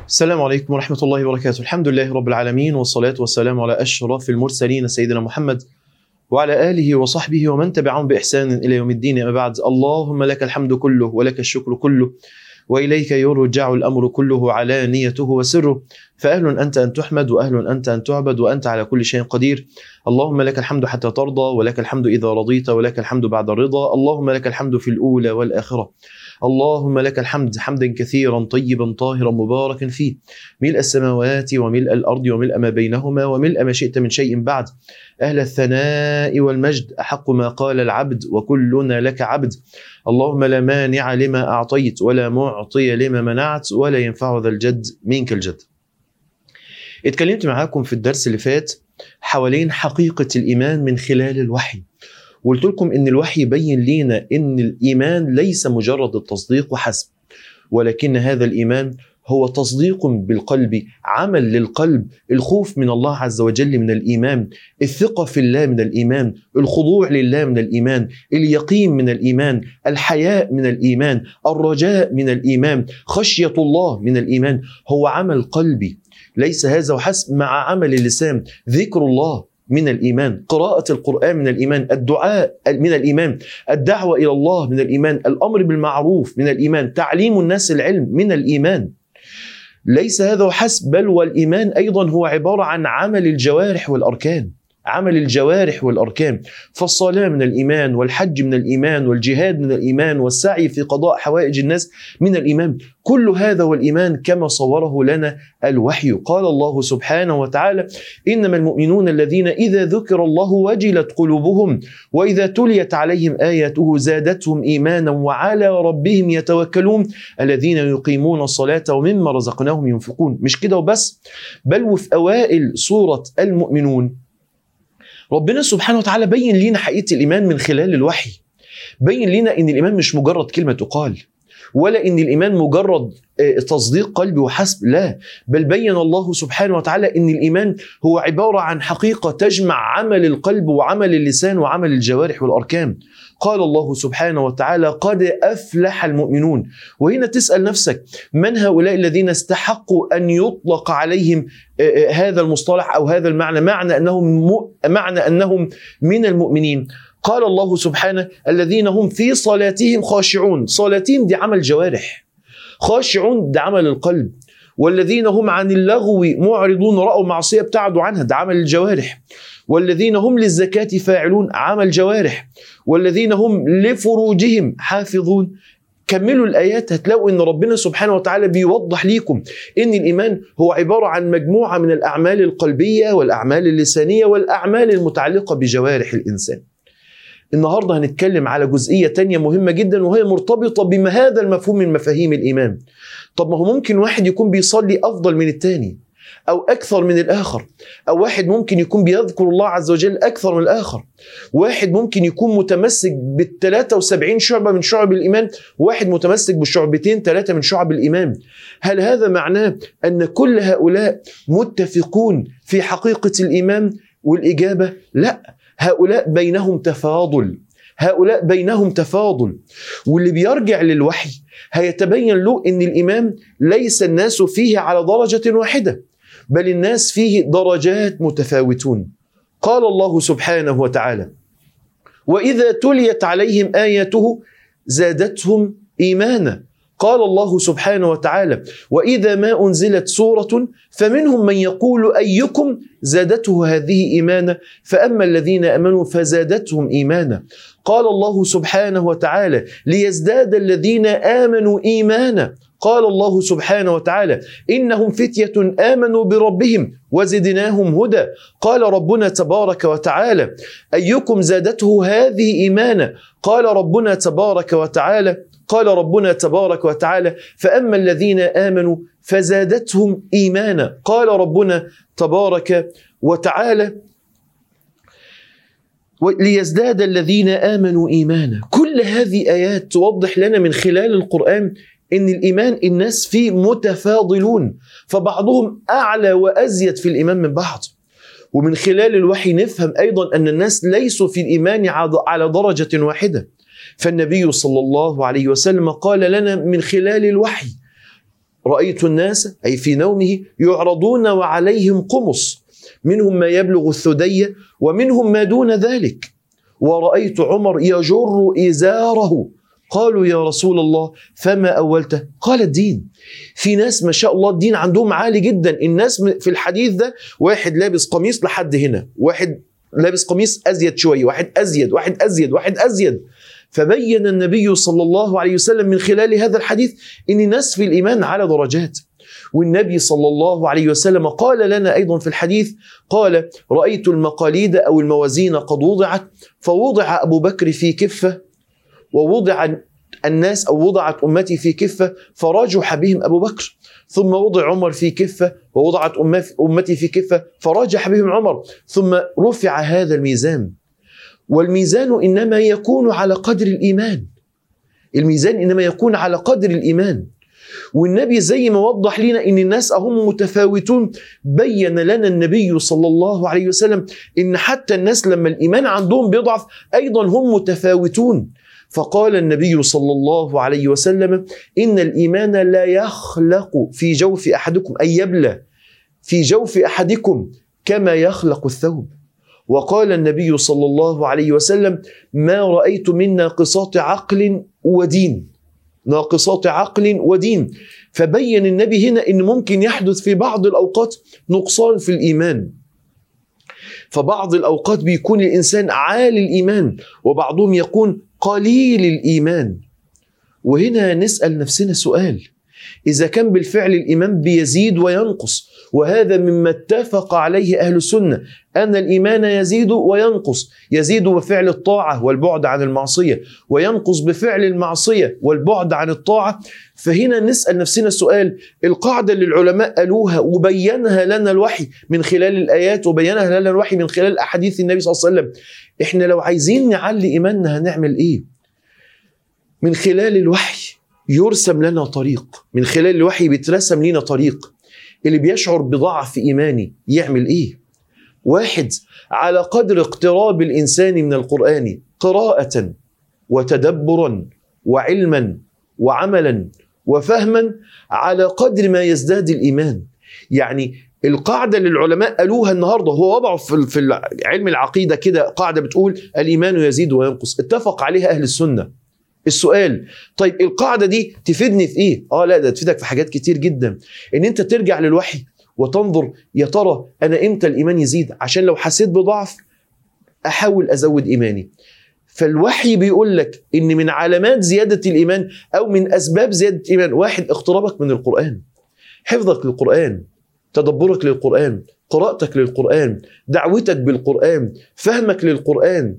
السلام عليكم ورحمة الله وبركاته الحمد لله رب العالمين والصلاة والسلام على أشرف المرسلين سيدنا محمد وعلى آله وصحبه ومن تبعهم بإحسان إلى يوم الدين أما بعد اللهم لك الحمد كله ولك الشكر كله وإليك يرجع الأمر كله علانيته وسره فأهل أنت أن تحمد وأهل أنت أن تعبد وأنت على كل شيء قدير اللهم لك الحمد حتى ترضى ولك الحمد إذا رضيت ولك الحمد بعد الرضا اللهم لك الحمد في الأولى والآخرة اللهم لك الحمد حمدا كثيرا طيبا طاهرا مباركا فيه ملء السماوات وملء الأرض وملء ما بينهما وملء ما شئت من شيء بعد أهل الثناء والمجد أحق ما قال العبد وكلنا لك عبد اللهم لا مانع لما أعطيت ولا معطي لما منعت ولا ينفع ذا الجد منك الجد اتكلمت معاكم في الدرس اللي فات حوالين حقيقة الإيمان من خلال الوحي وقلت لكم ان الوحي يبين لينا ان الايمان ليس مجرد التصديق وحسب ولكن هذا الايمان هو تصديق بالقلب عمل للقلب الخوف من الله عز وجل من الايمان الثقه في الله من الايمان الخضوع لله من الايمان اليقين من الايمان الحياء من الايمان الرجاء من الايمان خشيه الله من الايمان هو عمل قلبي ليس هذا وحسب مع عمل اللسان ذكر الله من الايمان، قراءة القرآن من الايمان، الدعاء من الايمان، الدعوة الى الله من الايمان، الامر بالمعروف من الايمان، تعليم الناس العلم من الايمان. ليس هذا وحسب بل والايمان ايضا هو عبارة عن عمل الجوارح والاركان. عمل الجوارح والاركان فالصلاه من الايمان والحج من الايمان والجهاد من الايمان والسعي في قضاء حوائج الناس من الايمان كل هذا والايمان كما صوره لنا الوحي قال الله سبحانه وتعالى انما المؤمنون الذين اذا ذكر الله وجلت قلوبهم واذا تليت عليهم اياته زادتهم ايمانا وعلى ربهم يتوكلون الذين يقيمون الصلاه ومما رزقناهم ينفقون مش كده وبس بل وفي اوائل سوره المؤمنون ربنا سبحانه وتعالى بين لينا حقيقه الايمان من خلال الوحي بين لينا ان الايمان مش مجرد كلمه تقال ولا ان الايمان مجرد تصديق قلبي وحسب لا بل بين الله سبحانه وتعالى ان الايمان هو عباره عن حقيقه تجمع عمل القلب وعمل اللسان وعمل الجوارح والاركان قال الله سبحانه وتعالى قد افلح المؤمنون وهنا تسال نفسك من هؤلاء الذين استحقوا ان يطلق عليهم هذا المصطلح او هذا المعنى معنى انهم معنى انهم من المؤمنين قال الله سبحانه الذين هم في صلاتهم خاشعون صلاتهم دي عمل جوارح خاشعون ده عمل القلب والذين هم عن اللغو معرضون رأوا معصية ابتعدوا عنها ده عمل الجوارح والذين هم للزكاة فاعلون عمل جوارح والذين هم لفروجهم حافظون كملوا الآيات هتلاقوا إن ربنا سبحانه وتعالى بيوضح ليكم إن الإيمان هو عبارة عن مجموعة من الأعمال القلبية والأعمال اللسانية والأعمال المتعلقة بجوارح الإنسان النهارده هنتكلم على جزئيه تانية مهمه جدا وهي مرتبطه بما هذا المفهوم من مفاهيم الايمان. طب ما هو ممكن واحد يكون بيصلي افضل من التاني او اكثر من الاخر او واحد ممكن يكون بيذكر الله عز وجل اكثر من الاخر واحد ممكن يكون متمسك بال 73 شعبه من شعب الايمان وواحد متمسك بشعبتين ثلاثه من شعب الايمان هل هذا معناه ان كل هؤلاء متفقون في حقيقه الايمان والاجابه لا هؤلاء بينهم تفاضل هؤلاء بينهم تفاضل واللي بيرجع للوحي هيتبين له ان الايمان ليس الناس فيه على درجه واحده بل الناس فيه درجات متفاوتون قال الله سبحانه وتعالى واذا تليت عليهم اياته زادتهم ايمانا قال الله سبحانه وتعالى واذا ما انزلت سوره فمنهم من يقول ايكم زادته هذه ايمانا فاما الذين امنوا فزادتهم ايمانا قال الله سبحانه وتعالى ليزداد الذين امنوا ايمانا قال الله سبحانه وتعالى انهم فتيه امنوا بربهم وزدناهم هدى قال ربنا تبارك وتعالى ايكم زادته هذه ايمانا قال ربنا تبارك وتعالى قال ربنا تبارك وتعالى فاما الذين امنوا فزادتهم ايمانا قال ربنا تبارك وتعالى ليزداد الذين امنوا ايمانا كل هذه ايات توضح لنا من خلال القران ان الايمان الناس فيه متفاضلون فبعضهم اعلى وازيد في الايمان من بعض ومن خلال الوحي نفهم ايضا ان الناس ليسوا في الايمان على درجه واحده فالنبي صلى الله عليه وسلم قال لنا من خلال الوحي رأيت الناس أي في نومه يعرضون وعليهم قمص منهم ما يبلغ الثدي ومنهم ما دون ذلك ورأيت عمر يجر إزاره قالوا يا رسول الله فما أولته قال الدين في ناس ما شاء الله الدين عندهم عالي جدا الناس في الحديث ده واحد لابس قميص لحد هنا واحد لابس قميص أزيد شوية واحد أزيد واحد أزيد واحد أزيد فبين النبي صلى الله عليه وسلم من خلال هذا الحديث ان الناس في الايمان على درجات والنبي صلى الله عليه وسلم قال لنا ايضا في الحديث قال رايت المقاليد او الموازين قد وضعت فوضع ابو بكر في كفه ووضع الناس او وضعت امتي في كفه فرجح بهم ابو بكر ثم وضع عمر في كفه ووضعت امتي في كفه فرجح بهم عمر ثم رفع هذا الميزان والميزان انما يكون على قدر الايمان الميزان انما يكون على قدر الايمان والنبي زي ما وضح لنا ان الناس هم متفاوتون بين لنا النبي صلى الله عليه وسلم ان حتى الناس لما الايمان عندهم بيضعف ايضا هم متفاوتون فقال النبي صلى الله عليه وسلم ان الايمان لا يخلق في جوف احدكم اي يبلى في جوف احدكم كما يخلق الثوب وقال النبي صلى الله عليه وسلم ما رايت من ناقصات عقل ودين ناقصات عقل ودين فبين النبي هنا ان ممكن يحدث في بعض الاوقات نقصان في الايمان فبعض الاوقات بيكون الانسان عالي الايمان وبعضهم يكون قليل الايمان وهنا نسال نفسنا سؤال اذا كان بالفعل الايمان بيزيد وينقص وهذا مما اتفق عليه اهل السنه ان الايمان يزيد وينقص يزيد بفعل الطاعه والبعد عن المعصيه وينقص بفعل المعصيه والبعد عن الطاعه فهنا نسال نفسنا السؤال القاعده اللي العلماء قالوها وبينها لنا الوحي من خلال الايات وبينها لنا الوحي من خلال احاديث النبي صلى الله عليه وسلم احنا لو عايزين نعلي ايماننا هنعمل ايه من خلال الوحي يرسم لنا طريق من خلال الوحي بيترسم لنا طريق اللي بيشعر بضعف ايماني يعمل ايه واحد على قدر اقتراب الانسان من القران قراءه وتدبرا وعلما وعملا وفهما على قدر ما يزداد الايمان يعني القاعدة اللي العلماء قالوها النهاردة هو وضعوا في في علم العقيدة كده قاعدة بتقول الإيمان يزيد وينقص اتفق عليها أهل السنة السؤال طيب القاعدة دي تفيدني في ايه؟ اه لا ده تفيدك في حاجات كتير جدا ان انت ترجع للوحي وتنظر يا ترى انا امتى الايمان يزيد عشان لو حسيت بضعف احاول ازود ايماني فالوحي بيقول لك ان من علامات زيادة الايمان او من اسباب زيادة الايمان واحد اقترابك من القرآن حفظك للقرآن تدبرك للقرآن قراءتك للقرآن دعوتك بالقرآن فهمك للقرآن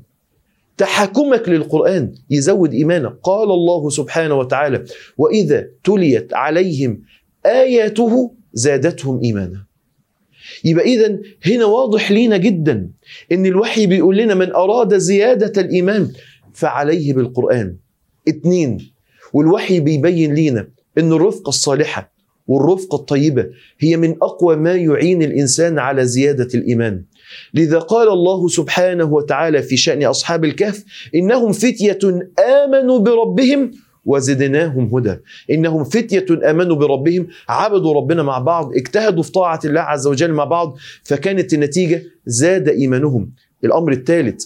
تحكمك للقرآن يزود إيمانك قال الله سبحانه وتعالى وإذا تليت عليهم آياته زادتهم إيمانا يبقى إذا هنا واضح لينا جدا إن الوحي بيقول لنا من أراد زيادة الإيمان فعليه بالقرآن اتنين والوحي بيبين لينا إن الرفقة الصالحة والرفقة الطيبة هي من أقوى ما يعين الإنسان على زيادة الإيمان لذا قال الله سبحانه وتعالى في شأن أصحاب الكهف إنهم فتية آمنوا بربهم وزدناهم هدى إنهم فتية آمنوا بربهم عبدوا ربنا مع بعض اجتهدوا في طاعة الله عز وجل مع بعض فكانت النتيجة زاد إيمانهم الأمر الثالث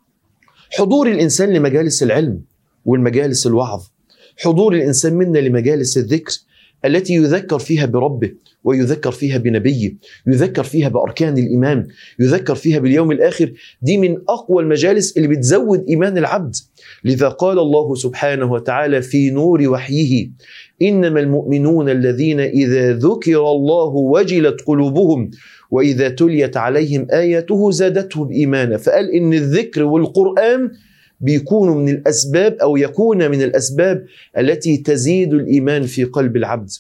حضور الإنسان لمجالس العلم والمجالس الوعظ حضور الإنسان منا لمجالس الذكر التي يذكر فيها بربه ويذكر فيها بنبيه يذكر فيها بأركان الإيمان يذكر فيها باليوم الآخر دي من أقوى المجالس اللي بتزود إيمان العبد لذا قال الله سبحانه وتعالى في نور وحيه إنما المؤمنون الذين إذا ذكر الله وجلت قلوبهم وإذا تليت عليهم آياته زادتهم إيمانا فقال إن الذكر والقرآن بيكونوا من الاسباب او يكون من الاسباب التي تزيد الايمان في قلب العبد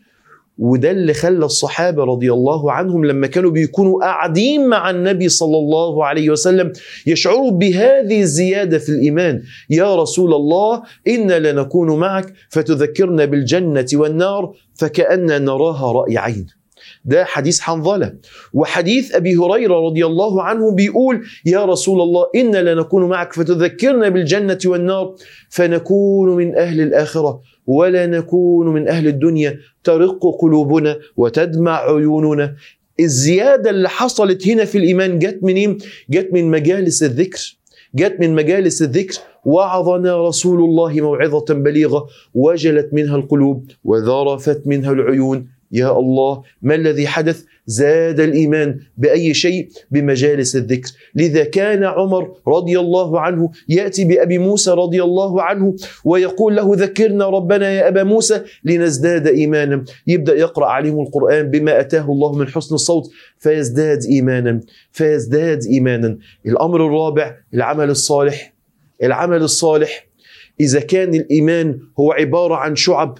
وده اللي خلى الصحابه رضي الله عنهم لما كانوا بيكونوا قاعدين مع النبي صلى الله عليه وسلم يشعروا بهذه الزياده في الايمان يا رسول الله انا لنكون معك فتذكرنا بالجنه والنار فكأننا نراها راي عين ده حديث حنظلة وحديث أبي هريرة رضي الله عنه بيقول يا رسول الله إنا لنكون معك فتذكرنا بالجنة والنار فنكون من أهل الآخرة ولا نكون من أهل الدنيا ترق قلوبنا وتدمع عيوننا الزيادة اللي حصلت هنا في الإيمان جت منين؟ جت من مجالس الذكر جت من مجالس الذكر وعظنا رسول الله موعظة بليغة وجلت منها القلوب وذرفت منها العيون يا الله ما الذي حدث زاد الايمان باي شيء بمجالس الذكر لذا كان عمر رضي الله عنه ياتي بابي موسى رضي الله عنه ويقول له ذكرنا ربنا يا ابا موسى لنزداد ايمانا يبدا يقرا عليهم القران بما اتاه الله من حسن الصوت فيزداد ايمانا فيزداد ايمانا الامر الرابع العمل الصالح العمل الصالح اذا كان الايمان هو عباره عن شعب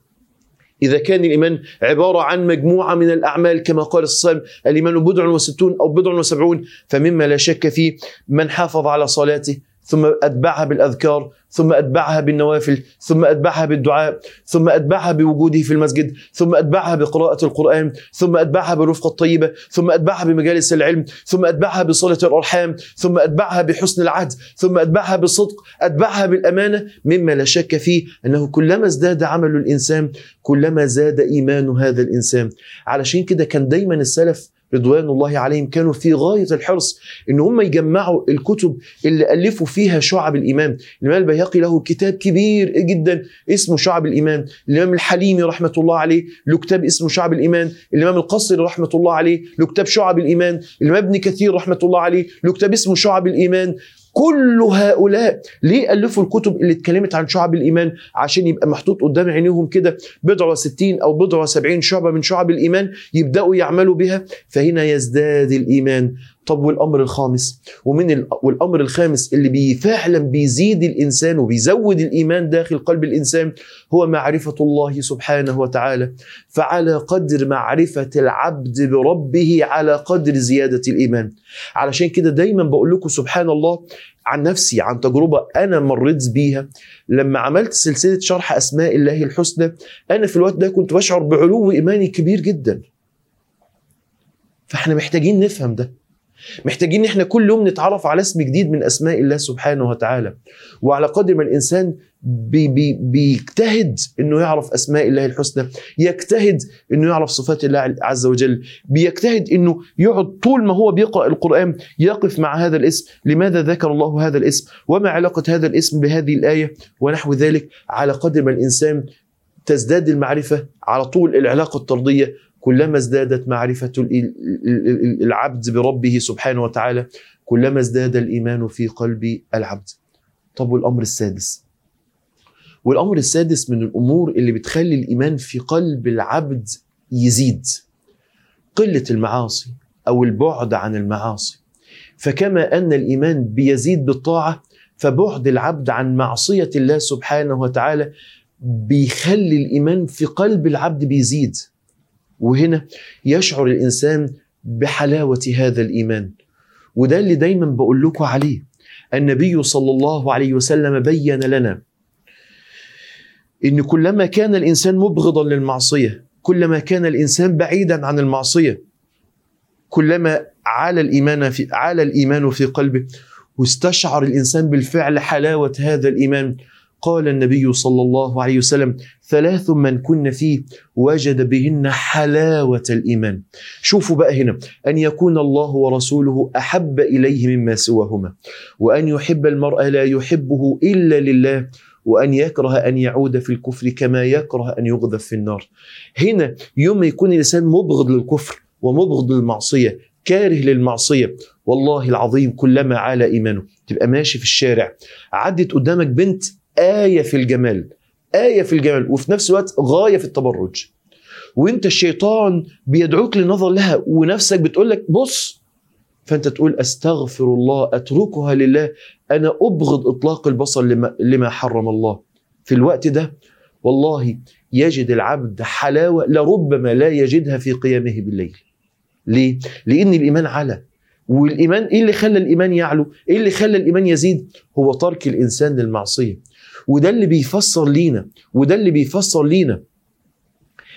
إذا كان الإيمان عبارة عن مجموعة من الأعمال كما قال الصائم الإيمان بضع وستون أو بضع وسبعون فمما لا شك فيه من حافظ على صلاته ثم أتبعها بالأذكار ثم أتبعها بالنوافل ثم أتبعها بالدعاء ثم أتبعها بوجوده في المسجد ثم أتبعها بقراءة القرآن ثم أتبعها بالرفقة الطيبة ثم أتبعها بمجالس العلم ثم أتبعها بصلة الأرحام ثم أتبعها بحسن العهد ثم أتبعها بالصدق أتبعها بالأمانة مما لا شك فيه أنه كلما ازداد عمل الإنسان كلما زاد إيمان هذا الإنسان علشان كده كان دايما السلف رضوان الله عليهم كانوا في غاية الحرص ان هم يجمعوا الكتب اللي ألفوا فيها شعب الإيمان الإمام البيهقي له كتاب كبير جدا اسمه شعب الإيمان الإمام الحليمي رحمة الله عليه له كتاب اسمه شعب الإيمان الإمام القصري رحمة الله عليه له كتاب شعب الإيمان الإمام ابن كثير رحمة الله عليه له كتاب اسمه شعب الإيمان كل هؤلاء ليه ألفوا الكتب اللي اتكلمت عن شعب الإيمان عشان يبقى محطوط قدام عينيهم كده بضع وستين أو بضع وسبعين شعبة من شعب الإيمان يبدأوا يعملوا بها فهنا يزداد الإيمان طب والامر الخامس ومن ال... والامر الخامس اللي بي فعلا بيزيد الانسان وبيزود الايمان داخل قلب الانسان هو معرفه الله سبحانه وتعالى فعلى قدر معرفه العبد بربه على قدر زياده الايمان علشان كده دايما بقول لكم سبحان الله عن نفسي عن تجربة أنا مريت بيها لما عملت سلسلة شرح أسماء الله الحسنى أنا في الوقت ده كنت بشعر بعلو إيماني كبير جدا فاحنا محتاجين نفهم ده محتاجين ان احنا كل يوم نتعرف على اسم جديد من اسماء الله سبحانه وتعالى وعلى قدر ما الانسان بي بي بيجتهد انه يعرف اسماء الله الحسنى يجتهد انه يعرف صفات الله عز وجل بيجتهد انه يقعد طول ما هو بيقرا القران يقف مع هذا الاسم لماذا ذكر الله هذا الاسم وما علاقه هذا الاسم بهذه الايه ونحو ذلك على قدر ما الانسان تزداد المعرفه على طول العلاقه الطرديه كلما ازدادت معرفة العبد بربه سبحانه وتعالى كلما ازداد الإيمان في قلب العبد طب والأمر السادس والأمر السادس من الأمور اللي بتخلي الإيمان في قلب العبد يزيد قلة المعاصي أو البعد عن المعاصي فكما أن الإيمان بيزيد بالطاعة فبعد العبد عن معصية الله سبحانه وتعالى بيخلي الإيمان في قلب العبد بيزيد وهنا يشعر الانسان بحلاوه هذا الايمان وده اللي دايما بقول لكم عليه النبي صلى الله عليه وسلم بين لنا ان كلما كان الانسان مبغضا للمعصيه كلما كان الانسان بعيدا عن المعصيه كلما عال الايمان في عال الايمان في قلبه واستشعر الانسان بالفعل حلاوه هذا الايمان قال النبي صلى الله عليه وسلم ثلاث من كن فيه وجد بهن حلاوة الإيمان شوفوا بقى هنا أن يكون الله ورسوله أحب إليه مما سواهما وأن يحب المرء لا يحبه إلا لله وأن يكره أن يعود في الكفر كما يكره أن يغذف في النار هنا يوم يكون الإنسان مبغض للكفر ومبغض للمعصية كاره للمعصية والله العظيم كلما عال إيمانه تبقى ماشي في الشارع عدت قدامك بنت آية في الجمال آية في الجمال وفي نفس الوقت غاية في التبرج وانت الشيطان بيدعوك للنظر لها ونفسك بتقول لك بص فانت تقول استغفر الله اتركها لله انا ابغض اطلاق البصر لما, لما حرم الله في الوقت ده والله يجد العبد حلاوه لربما لا يجدها في قيامه بالليل ليه لان الايمان على والايمان ايه اللي خلى الايمان يعلو ايه اللي خلى الايمان يزيد هو ترك الانسان للمعصيه وده اللي بيفسر لينا وده اللي بيفسر لينا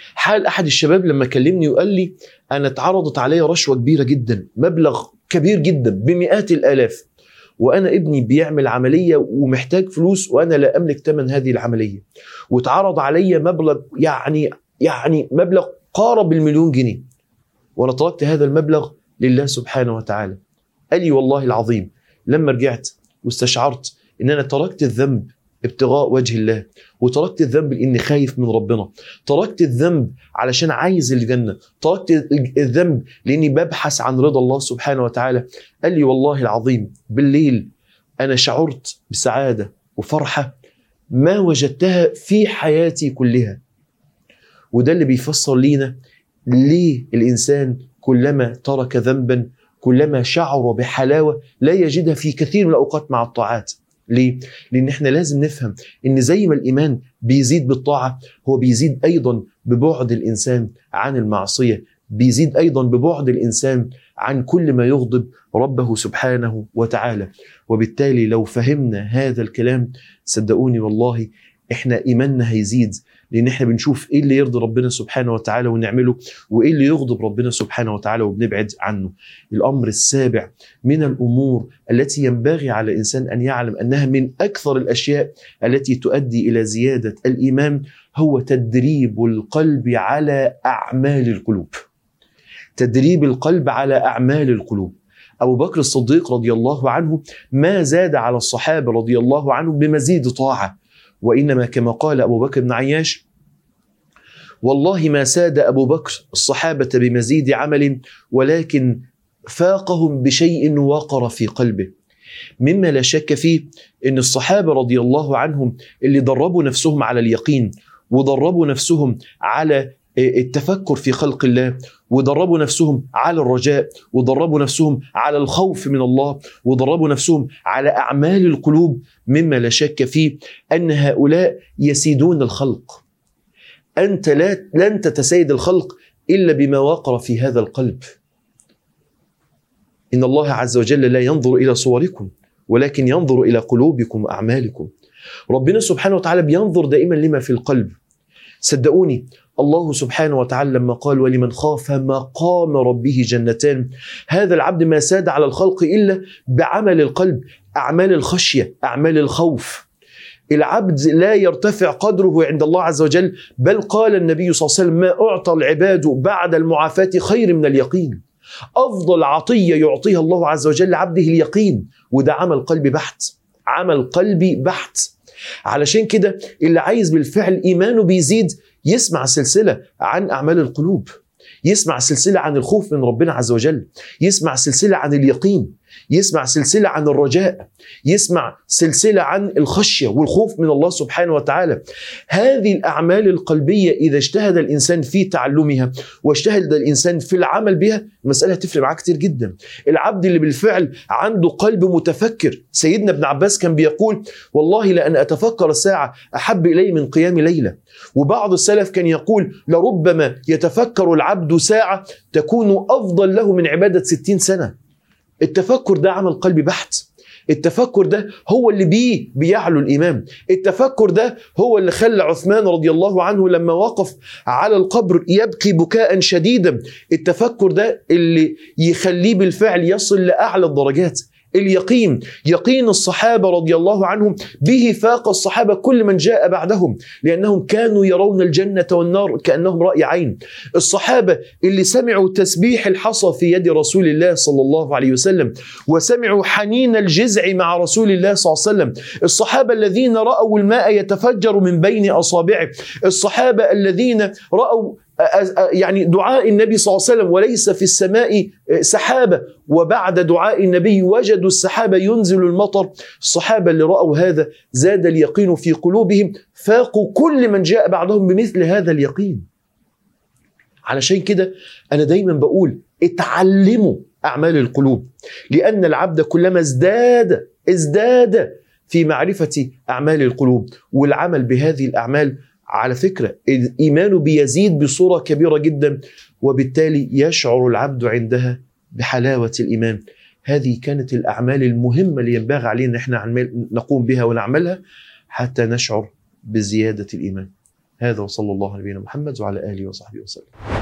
حال احد الشباب لما كلمني وقال لي انا اتعرضت عليا رشوه كبيره جدا مبلغ كبير جدا بمئات الالاف وانا ابني بيعمل عمليه ومحتاج فلوس وانا لا املك ثمن هذه العمليه واتعرض عليا مبلغ يعني يعني مبلغ قارب المليون جنيه وانا تركت هذا المبلغ لله سبحانه وتعالى قال لي والله العظيم لما رجعت واستشعرت ان انا تركت الذنب ابتغاء وجه الله وتركت الذنب لاني خايف من ربنا تركت الذنب علشان عايز الجنه تركت الذنب لاني ببحث عن رضا الله سبحانه وتعالى قال لي والله العظيم بالليل انا شعرت بسعاده وفرحه ما وجدتها في حياتي كلها وده اللي بيفسر لينا ليه الانسان كلما ترك ذنبا كلما شعر بحلاوه لا يجدها في كثير من الاوقات مع الطاعات ليه؟ لأن احنا لازم نفهم إن زي ما الإيمان بيزيد بالطاعة هو بيزيد أيضا ببعد الإنسان عن المعصية بيزيد أيضا ببعد الإنسان عن كل ما يغضب ربه سبحانه وتعالى وبالتالي لو فهمنا هذا الكلام صدقوني والله احنا ايماننا هيزيد لان احنا بنشوف ايه اللي يرضي ربنا سبحانه وتعالى ونعمله وايه اللي يغضب ربنا سبحانه وتعالى وبنبعد عنه. الامر السابع من الامور التي ينبغي على الانسان ان يعلم انها من اكثر الاشياء التي تؤدي الى زياده الايمان هو تدريب القلب على اعمال القلوب. تدريب القلب على اعمال القلوب. أبو بكر الصديق رضي الله عنه ما زاد على الصحابة رضي الله عنهم بمزيد طاعة وإنما كما قال أبو بكر بن عياش والله ما ساد أبو بكر الصحابة بمزيد عمل ولكن فاقهم بشيء وقر في قلبه مما لا شك فيه ان الصحابه رضي الله عنهم اللي دربوا نفسهم على اليقين ودربوا نفسهم على التفكر في خلق الله ودربوا نفسهم على الرجاء ودربوا نفسهم على الخوف من الله ودربوا نفسهم على اعمال القلوب مما لا شك فيه ان هؤلاء يسيدون الخلق انت لا لن تتسيد الخلق الا بما وقر في هذا القلب ان الله عز وجل لا ينظر الى صوركم ولكن ينظر الى قلوبكم واعمالكم ربنا سبحانه وتعالى بينظر دائما لما في القلب صدقوني الله سبحانه وتعالى لما قال ولمن خاف مقام ربه جنتان هذا العبد ما ساد على الخلق الا بعمل القلب اعمال الخشيه اعمال الخوف العبد لا يرتفع قدره عند الله عز وجل بل قال النبي صلى الله عليه وسلم ما اعطى العباد بعد المعافاه خير من اليقين افضل عطيه يعطيها الله عز وجل لعبده اليقين وده عمل قلبي بحت عمل قلبي بحت علشان كده اللي عايز بالفعل ايمانه بيزيد يسمع سلسله عن اعمال القلوب يسمع سلسله عن الخوف من ربنا عز وجل يسمع سلسله عن اليقين يسمع سلسله عن الرجاء يسمع سلسله عن الخشيه والخوف من الله سبحانه وتعالى هذه الاعمال القلبيه اذا اجتهد الانسان في تعلمها واجتهد الانسان في العمل بها المساله هتفرق معاه كتير جدا العبد اللي بالفعل عنده قلب متفكر سيدنا ابن عباس كان بيقول والله لان اتفكر الساعه احب الي من قيام ليله وبعض السلف كان يقول لربما يتفكر العبد ساعه تكون افضل له من عباده ستين سنه التفكر ده عمل قلبي بحت التفكر ده هو اللي بيه بيعلو الإمام التفكر ده هو اللي خلى عثمان رضي الله عنه لما وقف على القبر يبكي بكاء شديدا التفكر ده اللي يخليه بالفعل يصل لأعلى الدرجات اليقين يقين الصحابة رضي الله عنهم به فاق الصحابة كل من جاء بعدهم لأنهم كانوا يرون الجنة والنار كأنهم رأي عين الصحابة اللي سمعوا تسبيح الحصى في يد رسول الله صلى الله عليه وسلم وسمعوا حنين الجزع مع رسول الله صلى الله عليه وسلم الصحابة الذين رأوا الماء يتفجر من بين أصابعه الصحابة الذين رأوا يعني دعاء النبي صلى الله عليه وسلم وليس في السماء سحابه وبعد دعاء النبي وجدوا السحابه ينزل المطر الصحابه اللي راوا هذا زاد اليقين في قلوبهم فاقوا كل من جاء بعدهم بمثل هذا اليقين علشان كده انا دايما بقول اتعلموا اعمال القلوب لان العبد كلما ازداد ازداد في معرفه اعمال القلوب والعمل بهذه الاعمال على فكرة إيمانه بيزيد بصورة كبيرة جدا وبالتالي يشعر العبد عندها بحلاوة الإيمان هذه كانت الأعمال المهمة اللي ينبغي علينا إن احنا نقوم بها ونعملها حتى نشعر بزيادة الإيمان هذا وصلى الله على نبينا محمد وعلى اله وصحبه وسلم